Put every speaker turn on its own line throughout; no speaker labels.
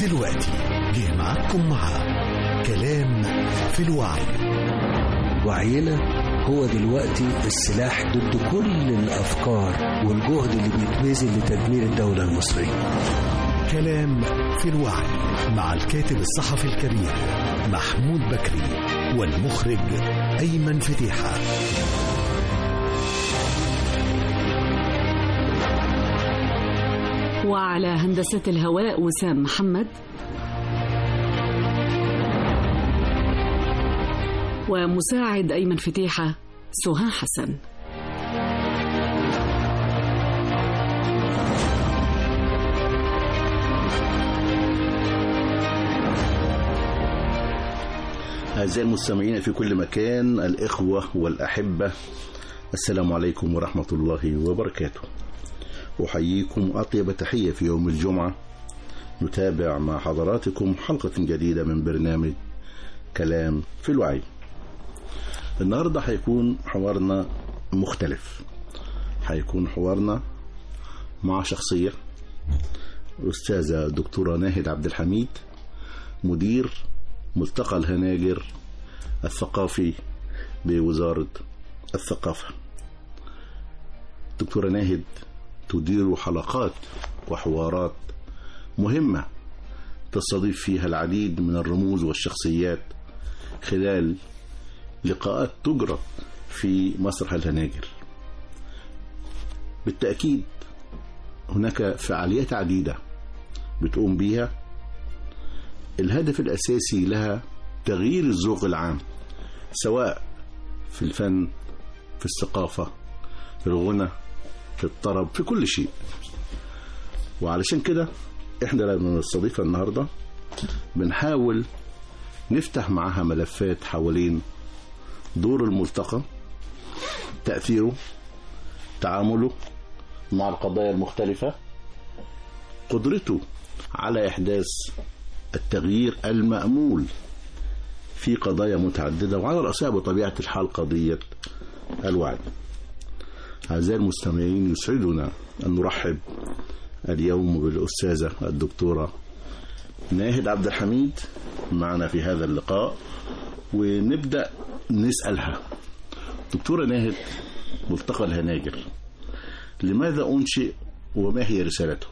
ودلوقتي جه معاكم مع كلام في الوعي
وعينا هو دلوقتي السلاح ضد كل الأفكار والجهد اللي بيتبذل لتدمير الدولة المصرية
كلام في الوعي مع الكاتب الصحفي الكبير محمود بكري والمخرج أيمن فتيحة
وعلى هندسة الهواء وسام محمد ومساعد أيمن فتيحة سهى حسن
أعزائي المستمعين في كل مكان الإخوة والأحبة السلام عليكم ورحمة الله وبركاته أحييكم أطيب تحية في يوم الجمعة نتابع مع حضراتكم حلقة جديدة من برنامج كلام في الوعي النهاردة هيكون حوارنا مختلف هيكون حوارنا مع شخصية أستاذة دكتورة ناهد عبد الحميد مدير ملتقى الهناجر الثقافي بوزارة الثقافة دكتورة ناهد تدير حلقات وحوارات مهمة تستضيف فيها العديد من الرموز والشخصيات خلال لقاءات تجرى في مسرح الهناجر بالتأكيد هناك فعاليات عديدة بتقوم بيها الهدف الأساسي لها تغيير الذوق العام سواء في الفن في الثقافة في الغنى في الطرب في كل شيء وعلشان كده احنا لما نستضيفها النهاردة بنحاول نفتح معاها ملفات حوالين دور الملتقى تأثيره تعامله مع القضايا المختلفة قدرته على إحداث التغيير المأمول في قضايا متعددة وعلى رأسها بطبيعة الحال قضية الوعي أعزائي المستمعين يسعدنا أن نرحب اليوم بالأستاذة الدكتورة ناهد عبد الحميد معنا في هذا اللقاء ونبدأ نسألها دكتورة ناهد ملتقى الهناجر لماذا أنشئ وما هي رسالته؟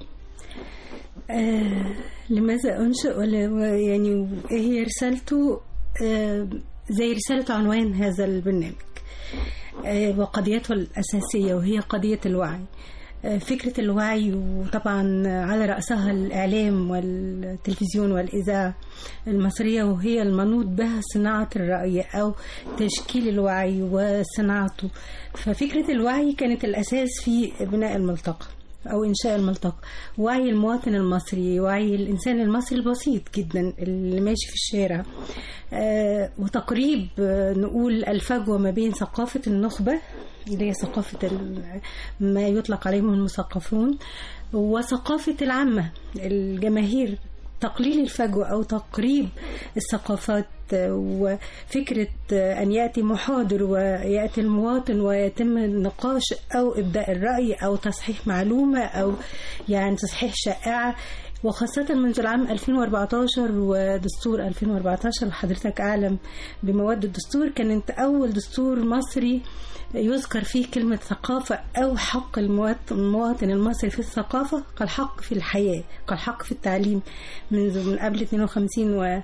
آه لماذا أنشئ ولا يعني إيه هي رسالته آه زي رسالة عنوان هذا البرنامج آه وقضيته الأساسية وهي قضية الوعي آه فكرة الوعي وطبعا على رأسها الإعلام والتلفزيون والإذاعة المصرية وهي المنوط بها صناعة الرأي أو تشكيل الوعي وصناعته ففكرة الوعي كانت الأساس في بناء الملتقى أو إنشاء الملتقى وعي المواطن المصري وعي الإنسان المصري البسيط جدا اللي ماشي في الشارع آه وتقريب آه نقول الفجوة ما بين ثقافة النخبة اللي هي ثقافة ما يطلق عليهم المثقفون وثقافة العامة الجماهير تقليل الفجوة أو تقريب الثقافات وفكرة أن يأتي محاضر ويأتي المواطن ويتم النقاش أو إبداء الرأي أو تصحيح معلومة أو يعني تصحيح شائعة وخاصة منذ العام 2014 ودستور 2014 وحضرتك أعلم بمواد الدستور كانت أول دستور مصري يذكر فيه كلمة ثقافة أو حق المواطن المصري في الثقافة كالحق في الحياة كالحق في التعليم منذ من قبل 52 و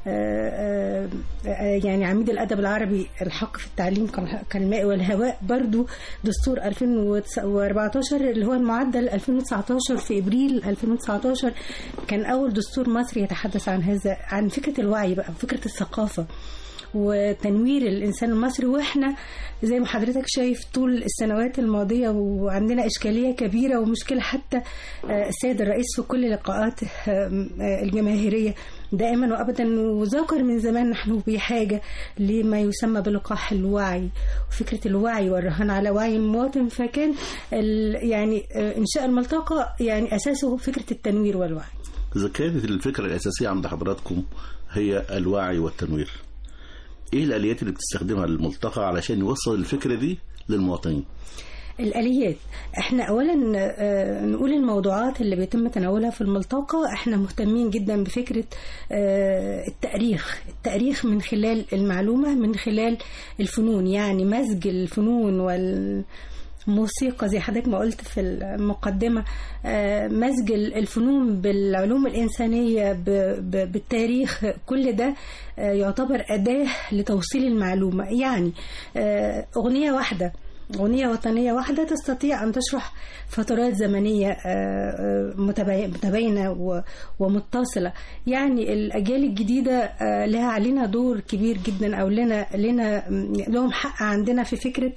يعني عميد الأدب العربي الحق في التعليم كالماء والهواء برضو دستور 2014 اللي هو المعدل 2019 في إبريل 2019 كان أول دستور مصري يتحدث عن هذا عن فكرة الوعي بقى فكرة الثقافة وتنوير الإنسان المصري وإحنا زي ما حضرتك شايف طول السنوات الماضية وعندنا إشكالية كبيرة ومشكلة حتى السيد الرئيس في كل لقاءات الجماهيرية دائما وابدا وذكر من زمان نحن بحاجه لما يسمى بلقاح الوعي وفكره الوعي والرهان على وعي المواطن فكان يعني انشاء الملتقى يعني اساسه فكره التنوير والوعي.
اذا كانت الفكره الاساسيه عند حضراتكم هي الوعي والتنوير ايه الاليات اللي بتستخدمها الملتقى علشان يوصل الفكره دي للمواطنين؟
الآليات احنا أولا آه، نقول الموضوعات اللي بيتم تناولها في الملتقى احنا مهتمين جدا بفكرة آه، التاريخ التاريخ من خلال المعلومة من خلال الفنون يعني مزج الفنون وال موسيقى زي حضرتك ما قلت في المقدمة آه، مزج الفنون بالعلوم الإنسانية ب- ب- بالتاريخ كل ده آه، يعتبر أداة لتوصيل المعلومة يعني آه، أغنية واحدة أغنية وطنية واحدة تستطيع أن تشرح فترات زمنية آه، آه، متباي- متباينة و- ومتصلة يعني الأجيال الجديدة آه، لها علينا دور كبير جدا أو لنا لنا لهم حق عندنا في فكرة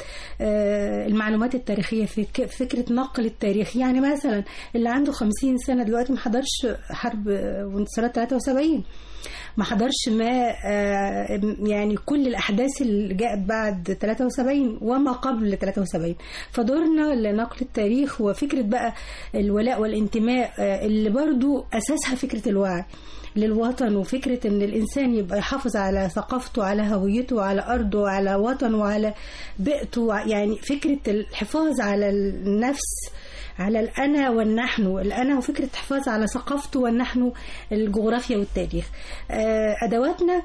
آه، المعلومات التاريخية في ك- فكرة نقل التاريخ يعني مثلا اللي عنده 50 سنة دلوقتي ما حضرش حرب آه، وانتصارات 73 ما حضرش ما آه، يعني كل الأحداث اللي جاءت بعد 73 وما قبل 73 فدورنا لنقل التاريخ وفكرة بقى الولاء والانتماء آه، اللي برضو أساسها فكرة الوعي للوطن وفكرة ان الانسان يبقى يحافظ على ثقافته على هويته وعلى ارضه وعلى وطنه وعلى بيئته يعني فكرة الحفاظ على النفس على الأنا والنحن الأنا وفكرة الحفاظ على ثقافته والنحن الجغرافيا والتاريخ آه، أدواتنا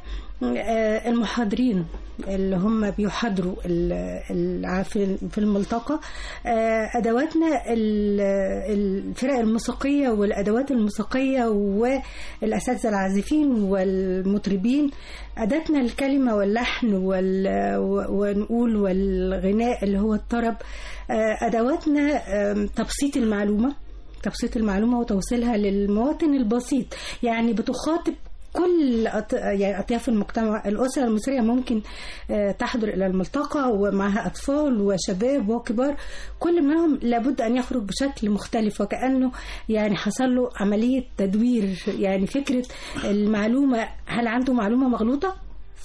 آه، المحاضرين اللي هم بيحاضروا ال- الع- في في الملتقى آه، أدواتنا ال- الفرق الموسيقية والأدوات الموسيقية والأساتذة العازفين والمطربين أداتنا الكلمة واللحن وال... و- ونقول والغناء اللي هو الطرب آه، أدواتنا آم، تبسيط المعلومة تبسيط المعلومة وتوصيلها للمواطن البسيط يعني بتخاطب كل أط... يعني أطياف المجتمع الأسرة المصرية ممكن آه، تحضر إلى الملتقى ومعها أطفال وشباب وكبار كل منهم لابد أن يخرج بشكل مختلف وكأنه يعني حصل له عملية تدوير يعني فكرة المعلومة هل عنده معلومة مغلوطة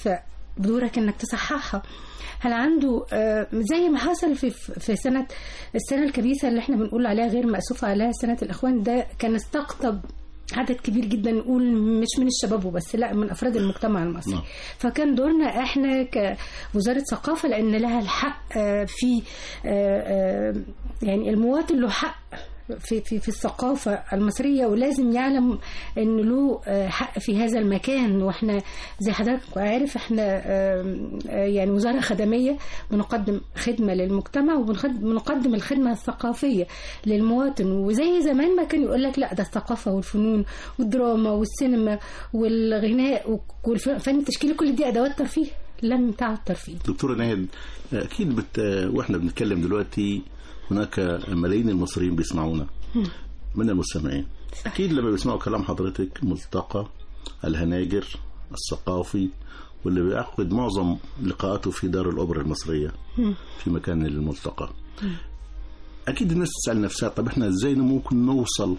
فبدورك إنك تصححها هل عنده آه، زي ما حصل في في سنه السنه الكبيسه اللي احنا بنقول عليها غير مأسوفة عليها سنه الاخوان ده كان استقطب عدد كبير جدا نقول مش من الشباب وبس لا من افراد المجتمع المصري
نعم.
فكان دورنا احنا كوزاره ثقافه لان لها الحق آه، في آه، آه، يعني المواطن له حق في في في الثقافة المصرية ولازم يعلم إن له آه، حق في هذا المكان وإحنا زي حضرتك عارف إحنا آم، آه، يعني وزارة خدمية بنقدم خدمة للمجتمع وبنقدم الخدمة الثقافية للمواطن وزي زمان ما كان يقول لك لا ده الثقافة والفنون والدراما والسينما والغناء والفن التشكيلي كل دي أدوات ترفيه لم تعد ترفيه
دكتورة ناهد أكيد بت... وإحنا بنتكلم دلوقتي هناك ملايين المصريين بيسمعونا من المستمعين أكيد لما بيسمعوا كلام حضرتك ملتقى الهناجر الثقافي واللي بيعقد معظم لقاءاته في دار الأوبرا المصرية في مكان الملتقى أكيد الناس تسأل نفسها طب إحنا إزاي ممكن نوصل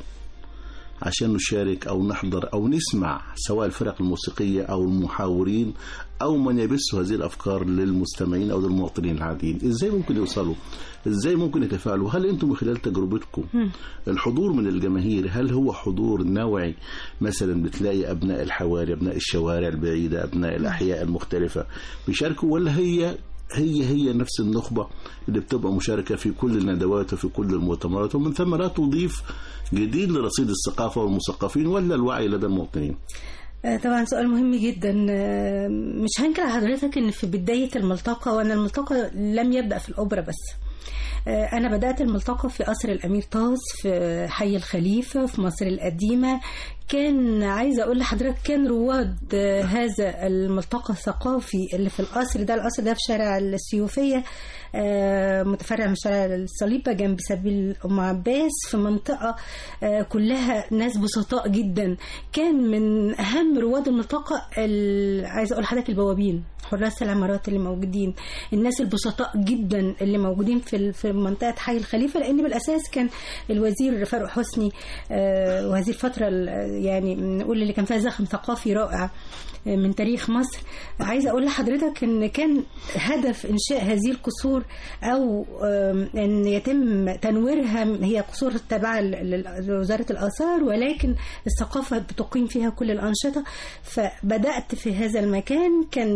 عشان نشارك أو نحضر أو نسمع سواء الفرق الموسيقية أو المحاورين أو من يبث هذه الأفكار للمستمعين أو للمواطنين العاديين إزاي ممكن يوصلوا إزاي ممكن يتفاعلوا هل أنتم من خلال تجربتكم الحضور من الجماهير هل هو حضور نوعي مثلا بتلاقي أبناء الحواري أبناء الشوارع البعيدة أبناء الأحياء المختلفة بيشاركوا ولا هي هي هي نفس النخبة اللي بتبقى مشاركة في كل الندوات وفي كل المؤتمرات ومن ثم لا تضيف جديد لرصيد الثقافة والمثقفين ولا الوعي لدى المواطنين
آه، طبعا سؤال مهم جدا آه، مش هنكر على حضرتك ان في بدايه الملتقى وان الملتقى لم يبدا في الاوبرا بس آه، أنا بدأت الملتقى في قصر الأمير طاس في حي الخليفة في مصر القديمة كان عايزة أقول لحضرتك كان رواد آه، هذا الملتقى الثقافي اللي في القصر ده القصر ده في شارع السيوفية آه، متفرع من شارع الصليبة جنب سبيل أم عباس في منطقة آه، كلها ناس بسطاء جدا كان من أهم رواد الملتقى ال- عايزة أقول لحضرتك البوابين حراس العمارات اللي موجودين الناس البسطاء جدا اللي موجودين في ال- في منطقة حي الخليفة لأن بالأساس كان الوزير فاروق حسني آه، وهذه الفترة ال- يعني نقول اللي كان فيها زخم ثقافي رائع آه، من تاريخ مصر عايزة أقول لحضرتك إن كان هدف إنشاء هذه القصور أو آم، أن يتم تنويرها هي قصور تابعة ل- لوزارة الآثار ولكن الثقافة بتقيم فيها كل الأنشطة فبدأت في هذا المكان كان بيجمع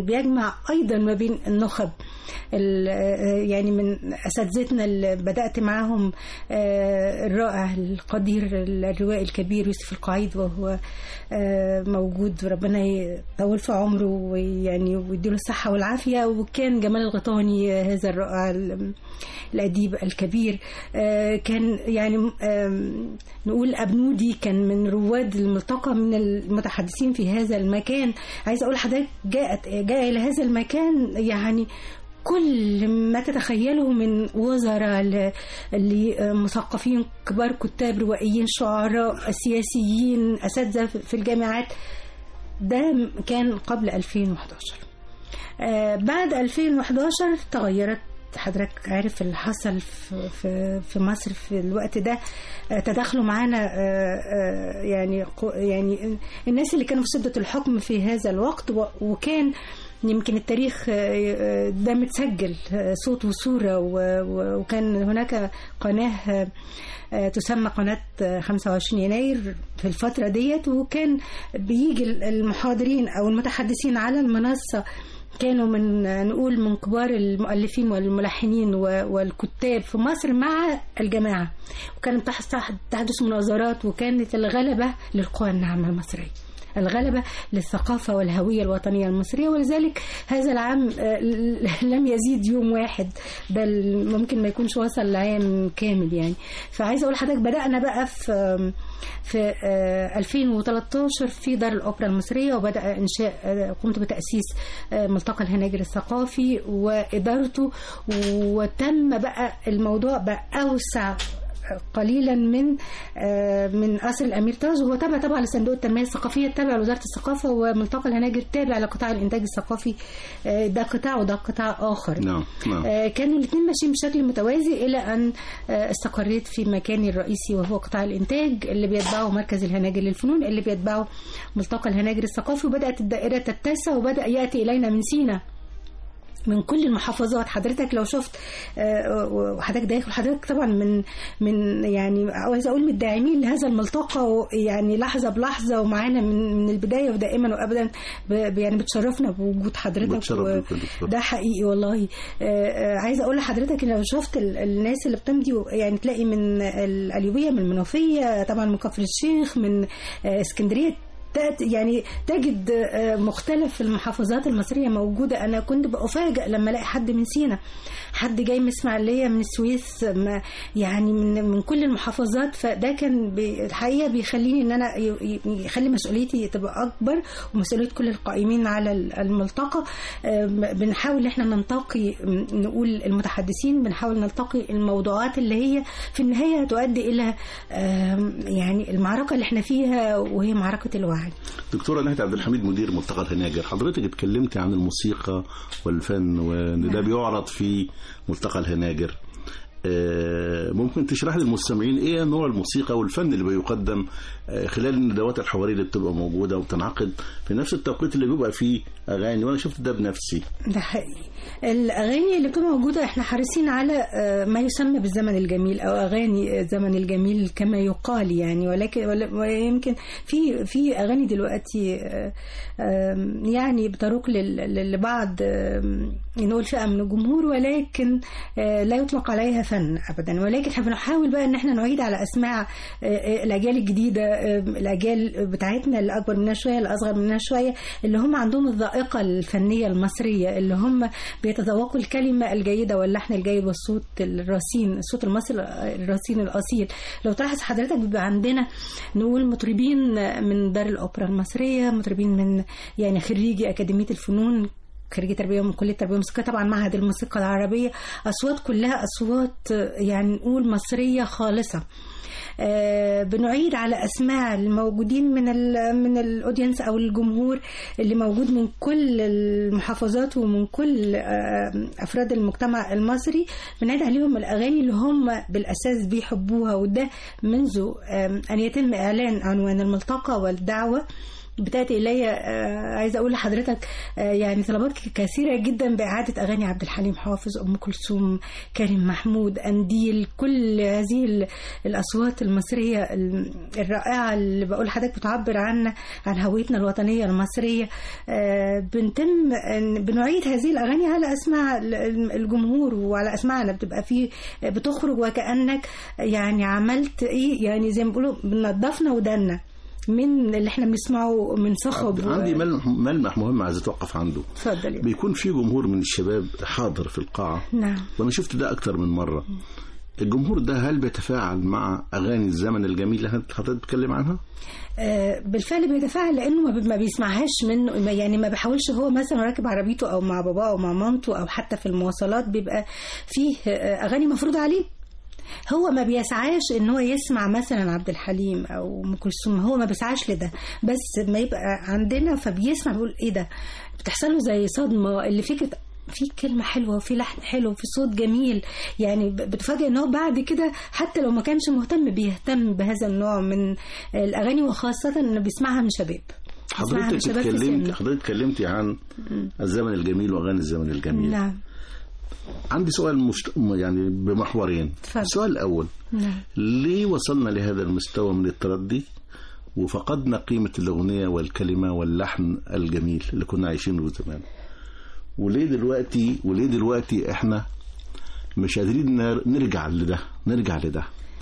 تجمع أيضا ما بين النخب ال- آه، يعني من أساتذتنا اللي بدأت معاهم آه، الرائع القدير الروائي الكبير يوسف القعيد وهو آه، موجود ربنا يطول في عمره ويعني ويديله الصحة والعافية وكان جمال الغيطاني آه، هذا الرائع ال- الأديب الكبير آه، كان يعني آم، نقول أبنودي كان من رواد الملتقى من المتحدثين في هذا المكان عايزة أقول لحضرتك جاءت جاء إلى هذا المكان يعني كل ما تتخيله من وزراء ل- لمثقفين كبار كتاب روائيين شعراء سياسيين أساتذة في الجامعات ده كان قبل 2011 آه، بعد 2011 تغيرت حضرتك عارف اللي حصل في في في مصر في الوقت ده آه، تداخلوا معانا آه، آه، يعني قو- يعني الناس اللي كانوا في سدة الحكم في هذا الوقت و- وكان يمكن التاريخ آه، آه، ده متسجل آه، صوت وصورة و- و- وكان هناك قناة آه، آه، تسمى قناة آه، 25 يناير في الفترة ديت وكان بيجي المحاضرين أو المتحدثين على المنصة كانوا من نقول من كبار المؤلفين والملحنين و- والكتاب في مصر مع الجماعة وكانت تحت- تحدث مناظرات وكانت الغلبة للقوى الناعمة المصرية الغلبة للثقافة والهوية الوطنية المصرية ولذلك هذا العام آه، لم يزيد يوم واحد بل ممكن ما يكونش وصل لعام كامل يعني فعايزة أقول لحضرتك بدأنا بقى في في آه، 2013 في دار الأوبرا المصرية وبدأ إنشاء آه، قمت بتأسيس آه، ملتقى الهناجر الثقافي وإدارته وتم بقى الموضوع بقى أوسع قليلا من آه، من قصر الامير تاج وهو تابع طبعا لصندوق التنميه الثقافيه تابع لوزاره الثقافه وملتقى الهناجر تابع لقطاع الانتاج الثقافي آه، ده قطاع وده قطاع اخر
نعم نعم
آه، كانوا الاثنين ماشيين بشكل متوازي الى ان آه، استقريت في مكاني الرئيسي وهو قطاع الانتاج اللي بيتبعه مركز الهناجر للفنون اللي بيتبعه ملتقى الهناجر الثقافي وبدات الدائره تتسع وبدا ياتي الينا من سينا من كل المحافظات حضرتك لو شفت آه، وحضرتك داخل حضرتك طبعا من من يعني عاوز اقول من الداعمين لهذا الملتقى و- يعني لحظه بلحظه ومعانا من من البدايه ودائما وابدا ب- يعني بتشرفنا بوجود حضرتك
بتشرف
و-
بك يا دكتور.
ده حقيقي والله آه، آه، عايزه اقول لحضرتك إن لو شفت ال- الناس اللي بتمضي يعني تلاقي من القليوبيه من المنوفيه طبعا من كفر الشيخ من آه، اسكندريه تأت- يعني تجد آه، مختلف المحافظات المصرية موجودة أنا كنت بأفاجئ لما ألاقي حد من سينا حد جاي من إسماعيلية من السويس ما يعني من, من كل المحافظات فده كان بي- الحقيقة بيخليني إن أنا ي- ي- يخلي مسؤوليتي تبقى أكبر ومسؤولية كل القائمين على ال- الملتقى آه، بنحاول إن احنا ننتقي م، نقول المتحدثين بنحاول نلتقي الموضوعات اللي هي في النهاية هتؤدي إلى آم، يعني المعركة اللي احنا فيها وهي معركة الوعي
دكتورة نهد عبد الحميد مدير ملتقى الهناجر حضرتك اتكلمتي عن الموسيقى والفن وان ده بيعرض في ملتقى الهناجر آه، ممكن تشرح للمستمعين ايه نوع الموسيقى والفن اللي بيقدم آه، خلال الندوات الحواريه اللي بتبقى موجوده وبتنعقد في نفس التوقيت اللي بيبقى فيه اغاني وانا شفت ده بنفسي
ده حقيقي الأغاني اللي بتبقى موجودة احنا حريصين على آه، ما يسمى بالزمن الجميل أو أغاني الزمن الجميل كما يقال يعني ولكن ولا- ويمكن في في أغاني دلوقتي آه، آم، يعني بتروق لل- لل- لبعض آم، نقول فئة من الجمهور ولكن آه، لا يطلق عليها فن أبدا ولكن احنا بنحاول بقى إن احنا نعيد على أسماع آه، آه، الأجيال الجديدة آه، الأجيال بتاعتنا اللي أكبر مننا شوية اللي أصغر مننا شوية اللي هم عندهم الذائقة الفنية المصرية اللي هم بيتذوقوا الكلمة الجيدة واللحن الجيد والصوت الرصين الصوت المصري الرصين الأصيل لو تلاحظ حضرتك بيبقى عندنا نقول مطربين من دار الأوبرا المصرية مطربين من يعني خريجي أكاديمية الفنون خريجي تربيه من كليه التربيه والموسيقى طبعا معهد الموسيقى العربيه اصوات كلها اصوات يعني نقول مصريه خالصه آه، بنعيد على اسماع الموجودين من ال من الاودينس او الجمهور اللي موجود من كل المحافظات ومن كل آه، افراد المجتمع المصري بنعيد عليهم الاغاني اللي هم بالاساس بيحبوها وده منذ آه، ان يتم اعلان عنوان الملتقى والدعوه بتاتي الي آه، عايزه اقول لحضرتك آه، يعني طلبات ك- كثيره جدا باعاده اغاني عبد الحليم حافظ ام كلثوم كريم محمود انديل كل هذه ال- الاصوات المصريه ال- الرائعه اللي بقول لحضرتك بتعبر عن عن هويتنا الوطنيه المصريه آه، بنتم إن- بنعيد هذه الاغاني على اسماع ال- ال- الجمهور وعلى اسماعنا بتبقى في بتخرج وكانك يعني عملت ايه يعني زي ما بيقولوا نظفنا ودنا من اللي احنا بنسمعه من صخب و-
عندي ملمح, ملمح مهم عايز اتوقف عنده
اتفضل يا
بيكون في جمهور من الشباب حاضر في القاعة
نعم
وانا شفت ده اكتر من مرة الجمهور ده هل بيتفاعل مع اغاني الزمن الجميل اللي حضرتك بتتكلم عنها؟
آه، بالفعل بيتفاعل لانه ما بي- ما بيسمعهاش منه ما- يعني ما بيحاولش هو مثلا راكب عربيته او مع باباه او مع مامته او حتى في المواصلات بيبقى فيه آه، اغاني مفروض عليه هو ما بيسعاش ان هو يسمع مثلا عبد الحليم او ام كلثوم هو ما بيسعاش لده بس ما يبقى عندنا فبيسمع بيقول ايه ده بتحصل له زي صدمه اللي فكره في كلمة حلوة وفي لحن حلو وفي صوت جميل يعني ب- بتفاجئ ان هو بعد كده حتى لو ما كانش مهتم بيهتم بهذا النوع من الاغاني وخاصة انه بيسمعها من شباب بيسمعها من
حضرتك
شباب في
اتكلمت
سنه.
حضرتك اتكلمتي عن الزمن الجميل واغاني الزمن الجميل
نعم
عندي سؤال مشت... يعني بمحورين
اتفضل.
السؤال الاول
نعم
ليه وصلنا لهذا المستوى من التردي وفقدنا قيمة الأغنية والكلمة واللحن الجميل اللي كنا عايشينه زمان وليه دلوقتي وليه دلوقتي احنا مش قادرين نر- نرجع لده نرجع لده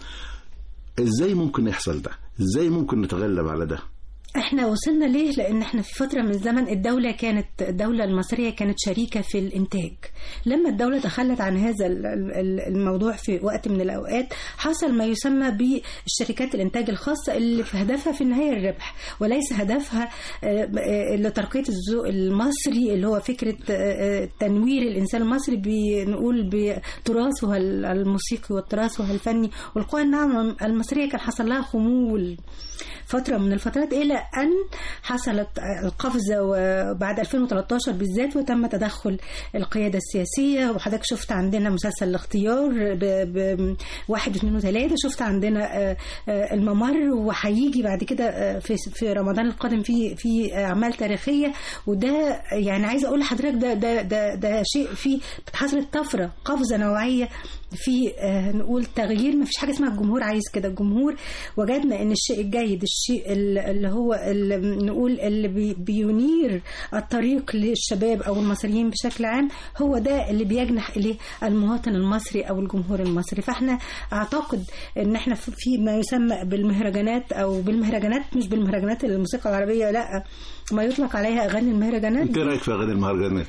ازاي ممكن يحصل ده ازاي ممكن نتغلب على ده
احنا وصلنا ليه لان احنا في فتره من الزمن الدوله كانت الدوله المصريه كانت شريكه في الانتاج لما الدوله تخلت عن هذا ال- ال- الموضوع في وقت من الاوقات حصل ما يسمى بالشركات الانتاج الخاصه اللي في هدفها في النهايه الربح وليس هدفها آه، آه، لترقيه الذوق المصري اللي هو فكره آه، آه، تنوير الانسان المصري بنقول بتراثه ال- الموسيقي وتراثه الفني والقوى الناعمه المصريه كان حصل لها خمول فترة من الفترات إلى أن حصلت القفزة وبعد 2013 بالذات وتم تدخل القيادة السياسية وحضرتك شفت عندنا مسلسل الاختيار ب- ب- واحد واثنين وثلاثة شفت عندنا آه، آه، الممر وهيجي بعد كده آه، في في رمضان القادم في في أعمال تاريخية وده يعني عايزة أقول لحضرتك ده ده ده ده شيء فيه حصلت طفرة قفزة نوعية في آه، نقول تغيير ما فيش حاجه اسمها الجمهور عايز كده الجمهور وجدنا ان الشيء الجيد الشيء ال- اللي هو اللي نقول اللي بي- بينير الطريق للشباب او المصريين بشكل عام هو ده اللي بيجنح اليه المواطن المصري او الجمهور المصري فاحنا اعتقد ان احنا في- في ما يسمى بالمهرجانات او بالمهرجانات مش بالمهرجانات الموسيقى العربيه لا ما يطلق عليها اغاني المهرجانات
انت إيه رايك في اغاني المهرجانات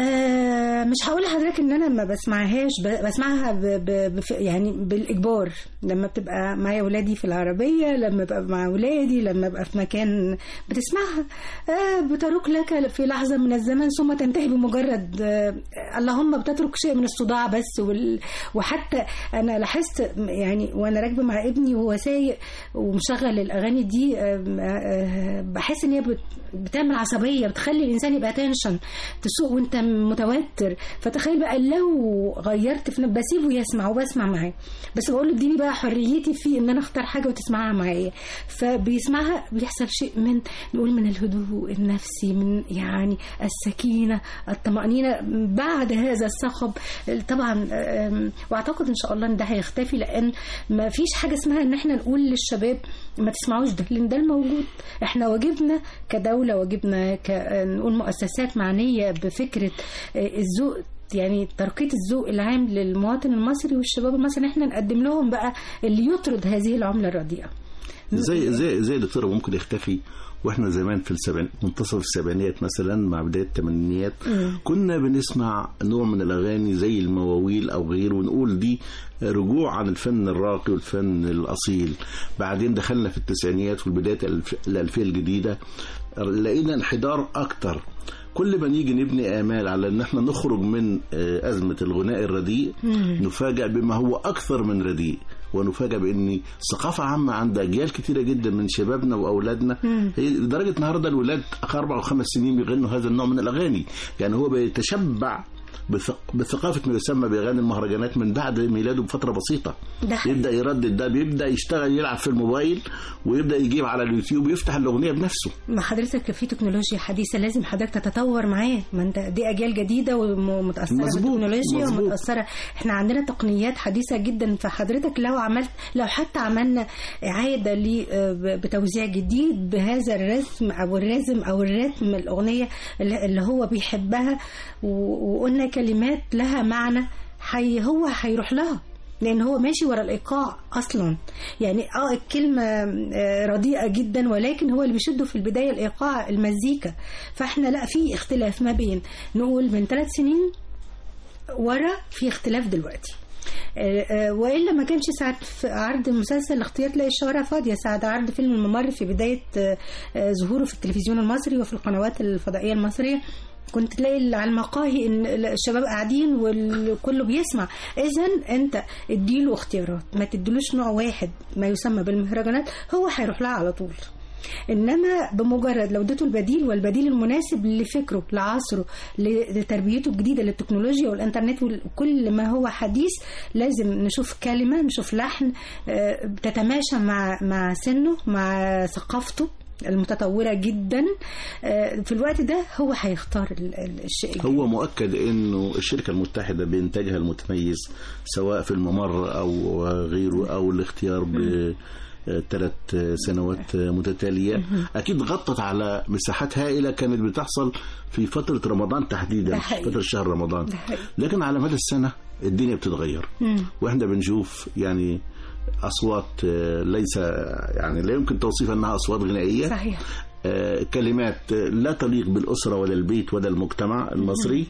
آه مش هقول لحضرتك ان انا ما بسمعهاش ب- بسمعها ب ب بف- يعني بالاجبار لما بتبقى معايا ولادي في العربيه لما ببقى مع ولادي لما ابقى في مكان بتسمعها آه بتروق لك في لحظه من الزمن ثم تنتهي بمجرد آه اللهم بتترك شيء من الصداع بس وال وحتى انا لاحظت يعني وانا راكبه مع ابني وهو سايق ومشغل الاغاني دي آه آه بحس ان هي بت بتعمل عصبيه بتخلي الانسان يبقى تنشن تسوق وانت متوتر فتخيل بقى لو غيرت في نفسي بسيبه يسمع وبسمع معاه بس بقول له اديني بقى حريتي في ان انا اختار حاجه وتسمعها معايا فبيسمعها بيحصل شيء من نقول من الهدوء النفسي من يعني السكينه الطمانينه بعد هذا الصخب طبعا أم، واعتقد ان شاء الله ان ده هيختفي لان ما فيش حاجه اسمها ان احنا نقول للشباب ما تسمعوش ده لان ده الموجود احنا واجبنا كدوله واجبنا ك نقول مؤسسات معنيه بفكره آه، الذوق يعني ترقية الذوق العام للمواطن المصري والشباب المصري ان احنا نقدم لهم بقى اللي يطرد هذه العملة الرديئة
زي زي زي دكتوره ممكن يختفي واحنا زمان في السبعين منتصف السبعينيات مثلا مع بدايه الثمانينيات كنا بنسمع نوع من الاغاني زي المواويل او غيره ونقول دي رجوع عن الفن الراقي والفن الاصيل بعدين دخلنا في التسعينيات والبدايه الألف- الالفيه الجديده لقينا انحدار اكتر كل ما نيجي نبني امال على ان احنا نخرج من آه، ازمه الغناء الرديء نفاجأ بما هو اكثر من رديء ونفاجأ بان ثقافه عامه عند اجيال كتيره جدا من شبابنا واولادنا هي لدرجه النهارده الولاد اربع وخمس سنين بيغنوا هذا النوع من الاغاني يعني هو بيتشبع بثق... بثقافه ما يسمى باغاني المهرجانات من بعد ميلاده بفتره بسيطه
ده حقيقي.
يبدا يردد ده بيبدا يشتغل يلعب في الموبايل ويبدا يجيب على اليوتيوب ويفتح الاغنيه بنفسه
ما حضرتك في تكنولوجيا حديثة لازم حضرتك تتطور معاه ما انت دي اجيال جديده ومتاثره
مظبوط،
بالتكنولوجيا
مظبوط.
ومتاثره احنا عندنا تقنيات حديثه جدا فحضرتك لو عملت لو حتى عملنا اعاده ل بتوزيع جديد بهذا الرسم او الرزم او الرتم الاغنيه اللي اللي هو بيحبها و- وقلنا كلمات لها معنى حي هو هيروح لها لان هو ماشي ورا الايقاع اصلا يعني اه الكلمه آه، رديئه جدا ولكن هو اللي بيشده في البدايه الايقاع المزيكا فاحنا لا في اختلاف ما بين نقول من ثلاث سنين ورا في اختلاف دلوقتي آه، آه، والا ما كانش ساعه في عرض مسلسل الاختيار تلاقي الشوارع فاضيه ساعه عرض فيلم الممر في بدايه آه، آه، ظهوره في التلفزيون المصري وفي القنوات الفضائيه المصريه كنت تلاقي على المقاهي ان الشباب قاعدين والكل بيسمع اذا انت اديله اختيارات ما تديلوش نوع واحد ما يسمى بالمهرجانات هو هيروح لها على طول انما بمجرد لو اديته البديل والبديل المناسب لفكره لعصره لتربيته الجديده للتكنولوجيا والانترنت وكل ما هو حديث لازم نشوف كلمه نشوف لحن آه، تتماشى مع مع سنه مع ثقافته المتطوره جدا آه، في الوقت ده هو هيختار ال- ال- الشيء الجديد.
هو مؤكد انه الشركه المتحده بانتاجها المتميز سواء في الممر او غيره او الاختيار ب ثلاث سنوات متتالية أكيد غطت على مساحات هائلة كانت بتحصل في فترة رمضان
ده
تحديدا
حقيقي.
فترة شهر رمضان
ده حقيقي.
لكن على مدى السنة الدنيا بتتغير
مم.
واحنا بنشوف يعني أصوات آه، ليس يعني لا يمكن توصيف أنها أصوات غنائية
صحيح
آه، كلمات آه، لا تليق بالأسرة ولا البيت ولا المجتمع المصري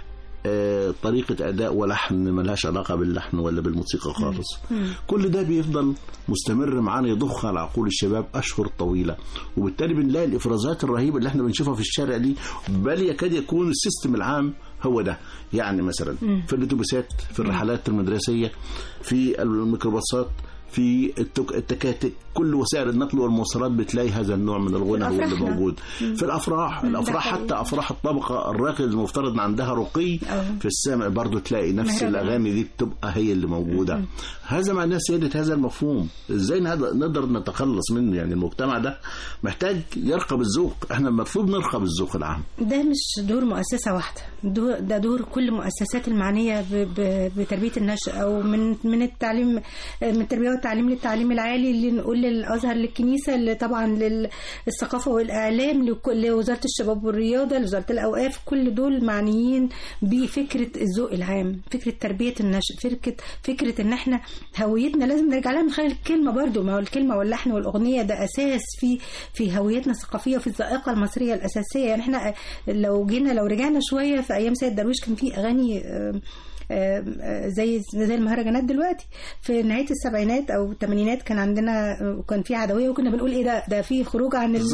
آه، طريقة أداء ولحن ملهاش علاقة باللحن ولا بالموسيقى خالص كل ده بيفضل مستمر معانا يضخ على عقول الشباب أشهر طويلة وبالتالي بنلاقي الإفرازات الرهيبة اللي احنا بنشوفها في الشارع دي بل يكاد يكون السيستم العام هو ده يعني مثلا في الاتوبيسات في الرحلات المدرسية في الميكروباصات في التك- التكاتك كل وسائل النقل والمواصلات بتلاقي هذا النوع من الغنى هو اللي
الأفراح نعم.
موجود في الافراح
ده
الافراح
حقيقي.
حتى افراح الطبقه الراقيه المفترض ان عندها رقي
أه.
في السمع برضو تلاقي نفس
مهرجان.
الاغاني دي بتبقى هي اللي موجوده هذا معناه سياده هذا المفهوم ازاي نقدر نقدر نتخلص منه يعني المجتمع ده محتاج يرقى بالذوق احنا المفروض نرقى بالذوق العام
ده مش دور مؤسسة واحدة دور ده دور كل المؤسسات المعنية ب- ب- بتربية النشء أو من من التعليم من التربية والتعليم للتعليم العالي اللي نقول للأزهر للكنيسة اللي طبعا للثقافة والإعلام لكل- لوزارة الشباب والرياضة لوزارة الأوقاف كل دول معنيين بفكرة الذوق العام فكرة تربية النشء فكرة فكرة إن إحنا هويتنا لازم نرجع لها من خلال الكلمة برضو ما هو الكلمة واللحن والأغنية ده أساس في في هويتنا الثقافية وفي الذائقة المصرية الأساسية يعني إحنا لو جينا لو رجعنا شوية في أيام سيد درويش كان في أغاني آم، آم، آه، زي زي المهرجانات دلوقتي في نهايه السبعينات او الثمانينات كان عندنا آه، كان في عدويه وكنا بنقول ايه ده ده في خروج عن ال...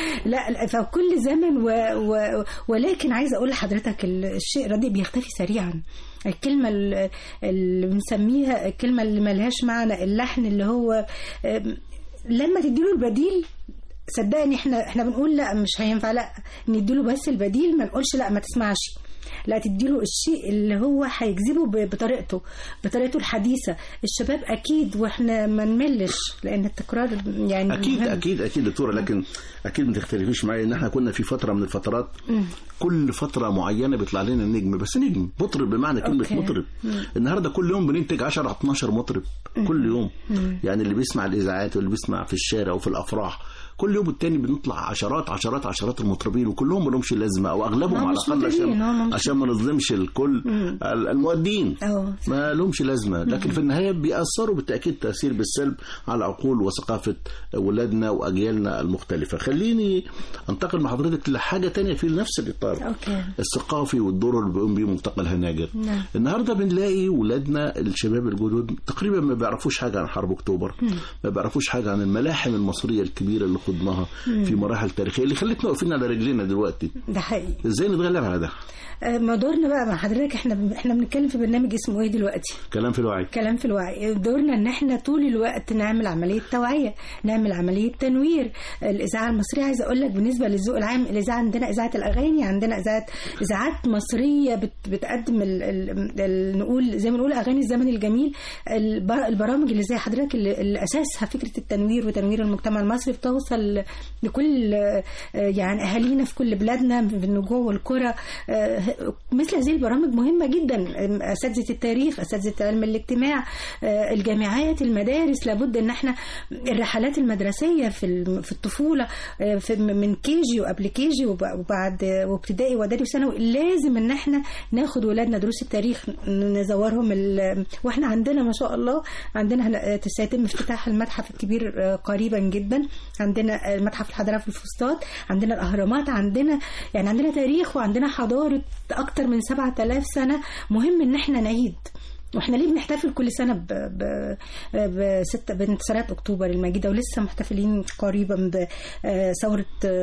لا لا، فكل زمن و... و... ولكن عايزه اقول لحضرتك ال- الشيء الرديء بيختفي سريعا الكلمة ال- اللي بنسميها الكلمة اللي ملهاش معنى اللحن اللي هو آم، لما تديله البديل صدقني احنا احنا بنقول لا مش هينفع لا نديله بس البديل ما نقولش لا ما تسمعش لا تديله الشيء اللي هو هيجذبه ب- بطريقته بطريقته الحديثة الشباب أكيد وإحنا ما نملش لأن التكرار يعني
اكيد
مهم.
اكيد اكيد دكتوره لكن اكيد ما تختلفيش معايا ان احنا كنا في فتره من الفترات كل فتره معينه بيطلع لنا نجم بس نجم مطرب بمعنى كلمه
أوكي.
مطرب النهارده كل يوم بننتج 10 12 مطرب كل يوم يعني اللي بيسمع الاذاعات واللي بيسمع في الشارع وفي الافراح كل يوم التاني بنطلع عشرات عشرات عشرات المطربين وكلهم ما لهمش لازمه او اغلبهم
ما هم
على
مش
الاقل
مطربين، هم
عشان
مش-
عشان ما نظلمش الكل المؤدين
أه
ما لهمش لازمه لكن في النهايه بيأثروا بالتاكيد تاثير بالسلب على عقول وثقافه اولادنا واجيالنا المختلفه خليني انتقل مع حضرتك لحاجه تانية في نفس الاطار
أوكي
الثقافي والدور اللي بيقوم بيه ملتقى الهناجر
نعم.
النهارده بنلاقي ولادنا الشباب الجدد تقريبا ما بيعرفوش حاجه عن حرب اكتوبر ما بيعرفوش حاجه عن الملاحم المصريه الكبيره اللي خضناها في مراحل تاريخيه اللي خلتنا واقفين على رجلينا دلوقتي
ده حقيقي
ازاي نتغلب على ده
آه، ما دورنا بقى مع حضرتك احنا احنا بنتكلم في برنامج اسمه ايه دلوقتي
كلام في الوعي
كلام في الوعي دورنا ان احنا طول الوقت نعمل عمليه توعيه نعمل عمليه تنوير الاذاعه المصريه عايزه اقول لك بالنسبه للذوق العام الاذاعه عندنا اذاعه الاغاني عندنا اذاعه اذاعات مصريه بت بتقدم ال ال ال نقول زي ما نقول اغاني الزمن الجميل البر- البرامج اللي زي حضرتك اللي, اللي اساسها فكره التنوير وتنوير المجتمع المصري بتوصل لكل آه، يعني اهالينا في كل بلادنا في النجوع والقرى آه، مثل هذه البرامج مهمه جدا اساتذه التاريخ اساتذه علم الاجتماع آه، الجامعات المدارس لابد ان احنا الرحلات المدرسيه في الم- في الطفوله آه، في من كيجي وقبل كيجي وب- وبعد وابتدائي واعدادي وثانوي لازم ان احنا ناخد ولادنا دروس التاريخ نزورهم ال- واحنا عندنا ما شاء الله عندنا هن- سيتم افتتاح المتحف الكبير آه، قريبا جدا عندنا آه، متحف الحضاره في الفسطاط عندنا الاهرامات عندنا يعني عندنا تاريخ وعندنا حضاره اكتر من 7000 سنه مهم ان احنا نعيد واحنا ليه بنحتفل كل سنه ب ب بستة بانتصارات اكتوبر المجيده ولسه محتفلين قريبا بثوره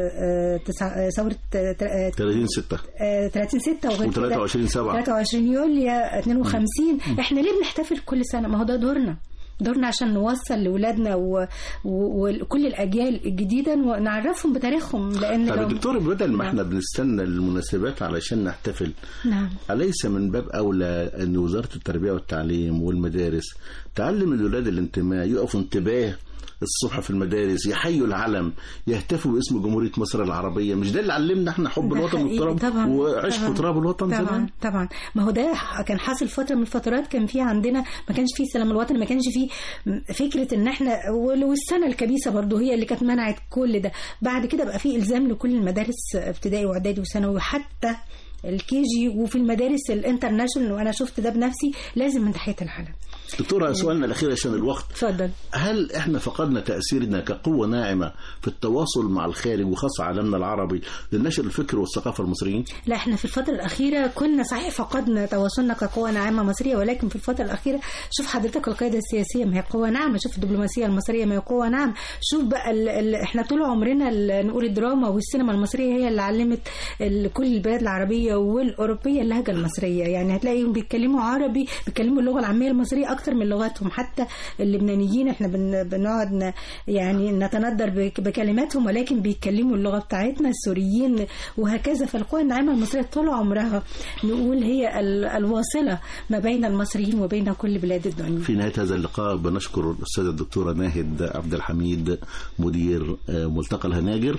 تسع ثوره
30 6
آه، 30 6 وغير كده
و23 7
23 يوليو 52 احنا ليه بنحتفل كل سنه ما هو ده دورنا دورنا عشان نوصل لاولادنا و- و- وكل الاجيال الجديده ونعرفهم بتاريخهم لان
طب
لو
يا دكتور بدل ما
نعم.
احنا بنستنى المناسبات علشان نحتفل
نعم
أليس من باب أولى أن وزارة التربية والتعليم والمدارس تعلم الولاد الانتماء يقفوا انتباه الصبح في المدارس يحيوا العلم يهتفوا باسم جمهورية مصر العربية مش ده اللي علمنا احنا حب
ده
الوطن
حقيقي.
والتراب
طبعاً.
وعشق
طبعاً.
تراب الوطن
طبعا
زمان
طبعا ما هو ده كان حاصل فتره من الفترات كان في عندنا ما كانش في سلام الوطن ما كانش في فكره ان احنا والسنه الكبيسه برضو هي اللي كانت منعت كل ده بعد كده بقى في الزام لكل المدارس ابتدائي واعدادي وثانوي وحتى الكيجي وفي المدارس الانترناشونال وانا شفت ده بنفسي لازم من تحيه العلم
دكتورة سؤالنا الأخير عشان الوقت
اتفضل
هل احنا فقدنا تأثيرنا كقوة ناعمة في التواصل مع الخارج وخاصة عالمنا العربي لنشر الفكر والثقافة المصريين؟
لا احنا في الفترة الأخيرة كنا صحيح فقدنا تواصلنا كقوة ناعمة مصرية ولكن في الفترة الأخيرة شوف حضرتك القيادة السياسية ما هي قوة ناعمة شوف الدبلوماسية المصرية ما هي قوة ناعمة شوف بقى ال ال احنا طول عمرنا ال- نقول الدراما والسينما المصرية هي اللي علمت ال- كل البلاد العربية والأوروبية اللهجة المصرية يعني هتلاقيهم بيتكلموا عربي بيتكلموا اللغة العامية المصرية أكتر من لغتهم حتى اللبنانيين احنا بن بنقعد ن- يعني نتندر بك- بكلماتهم ولكن بيتكلموا اللغة بتاعتنا السوريين وهكذا فالقوى الناعمة المصرية طول عمرها نقول هي ال- الواصلة ما بين المصريين وبين كل بلاد الدنيا
في نهاية هذا اللقاء بنشكر الأستاذة الدكتورة ناهد عبد الحميد مدير آه، ملتقى الهناجر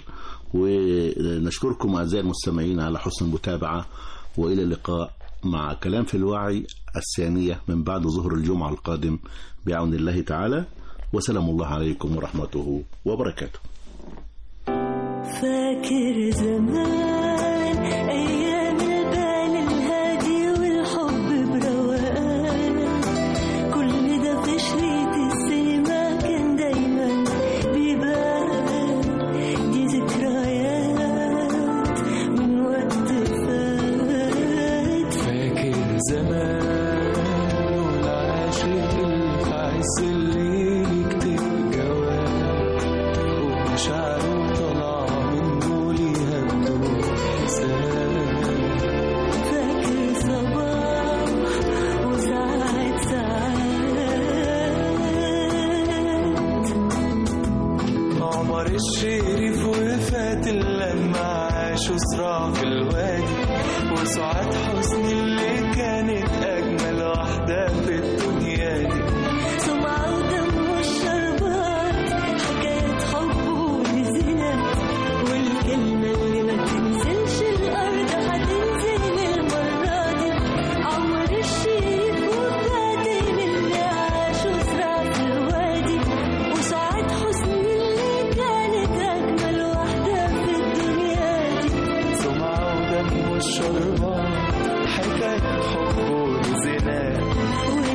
ونشكركم أعزائي المستمعين على حسن المتابعة وإلى اللقاء مع كلام في الوعي الثانية من بعد ظهر الجمعة القادم بعون الله تعالى وسلام الله عليكم ورحمته وبركاته
فاكر زمان أيام البال الهادي والحب بروقان كل ده في شريط السينما كان دايما بيبان دي ذكريات من وقت فات
فاكر زمان والعاشق اللي في عز الليل يكتب جواب ومشاعره طالعة منه ليها بدون حساب
فاكر صباح وساعات ساعات
عمر الشريف وفات لما عاشوا صراع في الوادي وسعاد حسني اللي كانت أجمل واحدة في الدنيا دي
سمعة ودم والشربات حكاية حب ولزنا والكلمة اللي ما تنزلش الأرض هتنزل المرة دي عمر الشريف وفاتن اللي عاشوا صراع في الوادي وسعاد حسني اللي كانت أجمل واحدة في الدنيا دي
سمعة ودم والشربات حكاية حب وزنا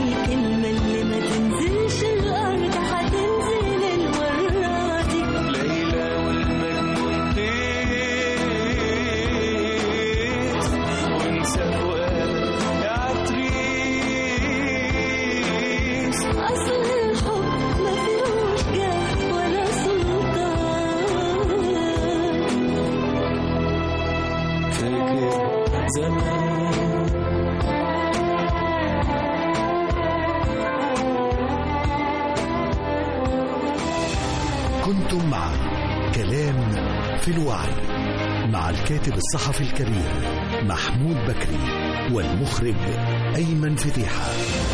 فاكر زمان
كنتم مع كلام في الوعي مع الكاتب الصحفي الكبير محمود بكري والمخرج أيمن فتيحة